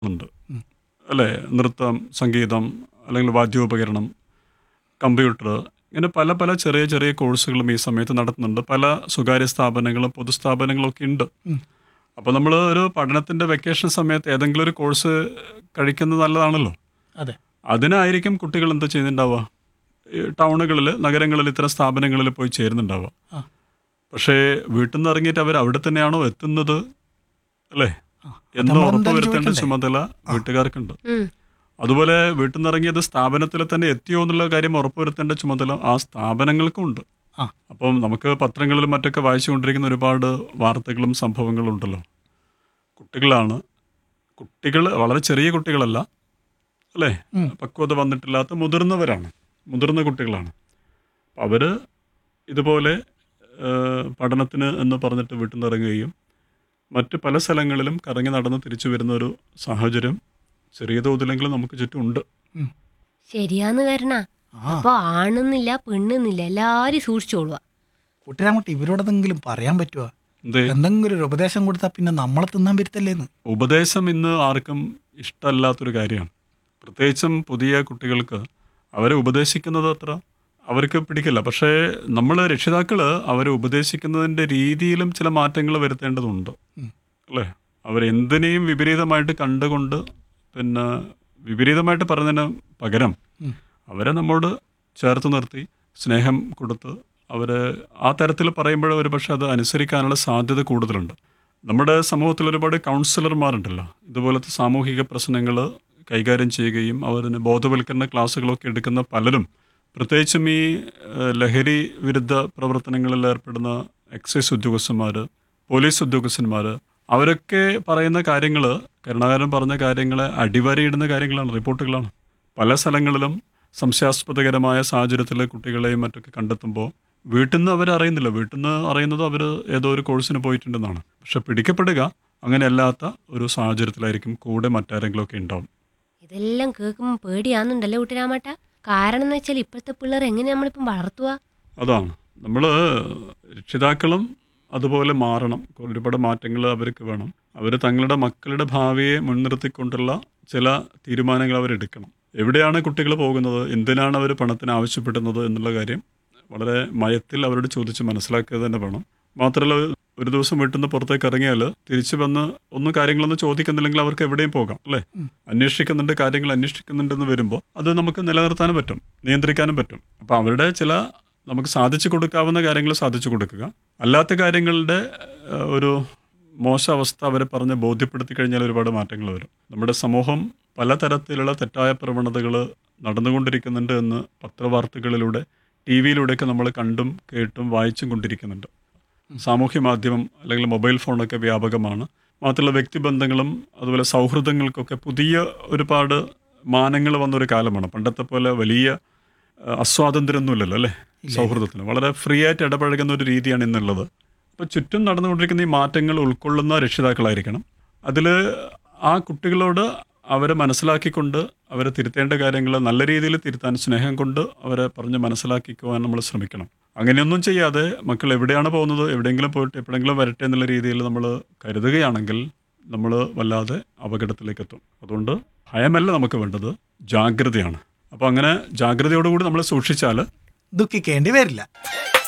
ഉണ്ട് അല്ലേ നൃത്തം സംഗീതം അല്ലെങ്കിൽ വാദ്യോപകരണം കമ്പ്യൂട്ടർ ഇങ്ങനെ പല പല ചെറിയ ചെറിയ കോഴ്സുകളും ഈ സമയത്ത് നടത്തുന്നുണ്ട് പല സ്വകാര്യ സ്ഥാപനങ്ങളും പൊതുസ്ഥാപനങ്ങളും ഒക്കെ ഉണ്ട് അപ്പോൾ നമ്മൾ ഒരു പഠനത്തിൻ്റെ വെക്കേഷൻ സമയത്ത് ഏതെങ്കിലും ഒരു കോഴ്സ് കഴിക്കുന്നത് നല്ലതാണല്ലോ അതെ അതിനായിരിക്കും കുട്ടികൾ എന്താ ചെയ്യുന്നുണ്ടാവുക ഈ ടൗണുകളിൽ നഗരങ്ങളിൽ ഇത്തരം സ്ഥാപനങ്ങളിൽ പോയി ചേരുന്നുണ്ടാവുക ആ. പക്ഷേ വീട്ടിൽ നിന്ന് ഇറങ്ങിയിട്ട് അവർ അവിടെ തന്നെയാണോ എത്തുന്നത് അല്ലേ എന്ന് നമ്മൾ ഉറപ്പ് എന്തായാലും വരുത്തേണ്ട ചോദിക്കണ്ടേ? ചുമതല വീട്ടുകാർക്കുണ്ട് ഉം. അതുപോലെ വീട്ടിൽ നിന്ന് ഇറങ്ങിയത് സ്ഥാപനത്തിൽ തന്നെ എത്തിയോ എന്നുള്ള കാര്യം ഉറപ്പുവരുത്തേണ്ട ചുമതല ആ സ്ഥാപനങ്ങൾക്കും ഉണ്ട് ആ. അപ്പം നമുക്ക് പത്രങ്ങളിലും മറ്റൊക്കെ വായിച്ചുകൊണ്ടിരിക്കുന്ന ഒരുപാട് വാർത്തകളും സംഭവങ്ങളും ഉണ്ടല്ലോ കുട്ടികളാണ് കുട്ടികൾ വളരെ ചെറിയ കുട്ടികളല്ല അല്ലേ ഉം. പക്വത വന്നിട്ടില്ലാത്ത മുതിർന്നവരാണ് മുതിർന്ന കുട്ടികളാണ് അപ്പം അവർ ഇതുപോലെ ഏഹ്, പഠനത്തിന് എന്ന് പറഞ്ഞിട്ട് വീട്ടിൽ നിന്ന് ഇറങ്ങുകയും മറ്റ് പല സ്ഥലങ്ങളിലും കറങ്ങി നടന്ന് തിരിച്ചു വരുന്ന ഒരു സാഹചര്യം ചെറിയ തോതിലെങ്കിലും നമുക്ക് ചുറ്റും ഉണ്ട് ശരിയാന്ന് കാരണ ആ അപ്പൊ ആണെന്നില്ല പെണ്ണെന്നില്ല എല്ലാരും സൂക്ഷിച്ചോളുക കുട്ടിരാമട്ട് ഇവരോടെന്തെങ്കിലും പറയാൻ പറ്റുമോ എന്തേ എന്തെങ്കിലും ഒരു ഉപദേശം കൊടുത്താൽ പിന്നെ നമ്മളെ തിന്നാൻ വരുത്തല്ലേന്ന് ഉപദേശം ഇന്ന് ആർക്കും ഇഷ്ടമല്ലാത്തൊരു കാര്യമാണ് പ്രത്യേകിച്ചും പുതിയ കുട്ടികൾക്ക് അവരെ ഉപദേശിക്കുന്നത് അത്ര അവർക്ക് പിടിക്കില്ല പക്ഷേ നമ്മൾ രക്ഷിതാക്കൾ അവരെ ഉപദേശിക്കുന്നതിൻ്റെ രീതിയിലും ചില മാറ്റങ്ങൾ വരുത്തേണ്ടതുണ്ട് ഉം. അല്ലേ അവരെന്തിനേയും വിപരീതമായിട്ട് കണ്ടുകൊണ്ട് പിന്നെ വിപരീതമായിട്ട് പറഞ്ഞതിന് പകരം ഉം. അവരെ നമ്മോട് ചേർത്ത് നിർത്തി സ്നേഹം കൊടുത്ത് അവരെ ആ തരത്തിൽ പറയുമ്പോൾ ഒരു പക്ഷേ അത് അനുസരിക്കാനുള്ള സാധ്യത കൂടുതലുണ്ട് നമ്മുടെ സമൂഹത്തിൽ ഒരുപാട് കൗൺസിലർമാരുണ്ടല്ലോ ഇതുപോലത്തെ സാമൂഹിക പ്രശ്നങ്ങൾ കൈകാര്യം ചെയ്യുകയും അവരിന് ബോധവൽക്കരണ ക്ലാസ്സുകളൊക്കെ എടുക്കുന്ന പലരും പ്രത്യേകിച്ചും ഈ ഏഹ്, ലഹരി വിരുദ്ധ പ്രവർത്തനങ്ങളിൽ ഏർപ്പെടുന്ന എക്സൈസ് ഉദ്യോഗസ്ഥന്മാർ പോലീസ് ഉദ്യോഗസ്ഥന്മാർ അവരൊക്കെ പറയുന്ന കാര്യങ്ങൾ കരുണാകരൻ പറഞ്ഞ കാര്യങ്ങളെ അടിവരയിടുന്ന കാര്യങ്ങളാണ് റിപ്പോർട്ടുകളാണ് പല സ്ഥലങ്ങളിലും സംശയാസ്പദകരമായ സാഹചര്യത്തിലെ കുട്ടികളെയും മറ്റൊക്കെ കണ്ടെത്തുമ്പോൾ വീട്ടിൽ നിന്ന് അവർ അറിയുന്നില്ല വീട്ടിൽ നിന്ന് അറിയുന്നത് അവർ ഏതോ ഒരു കോഴ്സിന് പോയിട്ടുണ്ടെന്നാണ് പക്ഷെ പിടിക്കപ്പെടുക അങ്ങനെ അല്ലാത്ത ഒരു സാഹചര്യത്തിലായിരിക്കും കൂടെ മറ്റാരെങ്കിലും ഒക്കെ ഉണ്ടാവും ഇതെല്ലാം കേൾക്കുമ്പോൾ പേടിയാന്നുണ്ടല്ലോ കുട്ടിരാമട്ട കാരണം എന്ന് വെച്ചാൽ ഇപ്പോഴത്തെ പിള്ളേർ എങ്ങനെ നമ്മളിപ്പം വളർത്തുക അതാണ് നമ്മൾ രക്ഷിതാക്കളും അതുപോലെ മാറണം ഒരുപാട് മാറ്റങ്ങൾ അവർക്ക് വേണം അവർ തങ്ങളുടെ മക്കളുടെ ഭാവിയെ മുൻനിർത്തിക്കൊണ്ടുള്ള ചില തീരുമാനങ്ങൾ അവരെടുക്കണം എവിടെയാണ് കുട്ടികൾ പോകുന്നത് എന്തിനാണ് അവർ പണത്തിന് ആവശ്യപ്പെടുന്നത് എന്നുള്ള കാര്യം വളരെ മയത്തിൽ അവരോട് ചോദിച്ച് മനസ്സിലാക്കുക തന്നെ വേണം മാത്രമല്ല ഒരു ദിവസം വീട്ടിൽ നിന്ന് പുറത്തേക്ക് ഇറങ്ങിയാൽ തിരിച്ചു വന്ന് ഒന്നും കാര്യങ്ങളൊന്നും ചോദിക്കുന്നില്ലെങ്കിൽ അവർക്ക് എവിടെയും പോകാം അല്ലേ അന്വേഷിക്കുന്നുണ്ട് കാര്യങ്ങൾ അന്വേഷിക്കുന്നുണ്ടെന്ന് വരുമ്പോൾ അത് നമുക്ക് നിലനിർത്താനും പറ്റും നിയന്ത്രിക്കാനും പറ്റും അപ്പോൾ അവരുടെ ചില നമുക്ക് സാധിച്ചു കൊടുക്കാവുന്ന കാര്യങ്ങൾ സാധിച്ചു കൊടുക്കുക അല്ലാത്ത കാര്യങ്ങളുടെ ഏഹ്, ഒരു മോശം അവസ്ഥ അവരെ പറഞ്ഞ് ബോധ്യപ്പെടുത്തി കഴിഞ്ഞാൽ ഒരുപാട് മാറ്റങ്ങൾ വരും നമ്മുടെ സമൂഹം പലതരത്തിലുള്ള തെറ്റായ പ്രവണതകൾ നടന്നുകൊണ്ടിരിക്കുന്നുണ്ട് എന്ന് പത്രവാർത്തകളിലൂടെ ടി വിയിലൂടെയൊക്കെ നമ്മൾ കണ്ടും കേട്ടും വായിച്ചും കൊണ്ടിരിക്കുന്നുണ്ട് സാമൂഹ്യ മാധ്യമം അല്ലെങ്കിൽ മൊബൈൽ ഫോണൊക്കെ വ്യാപകമാണ് മാത്രമല്ല വ്യക്തിബന്ധങ്ങളും അതുപോലെ സൗഹൃദങ്ങൾക്കൊക്കെ പുതിയ ഒരുപാട് മാനങ്ങൾ വന്നൊരു കാലമാണ് പണ്ടത്തെ പോലെ വലിയ അഹ്, അസ്വാതന്ത്ര്യമൊന്നുമില്ലല്ലോ അല്ലേ സൗഹൃദത്തിന് വളരെ ഫ്രീ ആയിട്ട് ഇടപഴകുന്ന ഒരു രീതിയാണ് ഇന്നുള്ളത് അപ്പോൾ ചുറ്റും നടന്നുകൊണ്ടിരിക്കുന്ന ഈ മാറ്റങ്ങൾ ഉൾക്കൊള്ളുന്ന രക്ഷിതാക്കളായിരിക്കണം അതിൽ ആ കുട്ടികളോട് അവരെ മനസ്സിലാക്കിക്കൊണ്ട് അവരെ തിരുത്തേണ്ട കാര്യങ്ങൾ നല്ല രീതിയിൽ തിരുത്താൻ സ്നേഹം കൊണ്ട് അവരെ പറഞ്ഞ് മനസ്സിലാക്കിക്കുവാൻ നമ്മൾ ശ്രമിക്കണം അങ്ങനെയൊന്നും ചെയ്യാതെ മക്കൾ എവിടെയാണ് പോകുന്നത് എവിടെയെങ്കിലും പോയിട്ട് എപ്പോഴെങ്കിലും വരട്ടെ എന്നുള്ള രീതിയിൽ നമ്മൾ കരുതുകയാണെങ്കിൽ നമ്മൾ വല്ലാതെ അപകടത്തിലേക്ക് എത്തും അതുകൊണ്ട് ഭയമല്ല നമുക്ക് വേണ്ടത് ജാഗ്രതയാണ് അപ്പോൾ അങ്ങനെ ജാഗ്രതയോടുകൂടി നമ്മൾ സൂക്ഷിച്ചാൽ ദുഃഖിക്കേണ്ടി വരില്ല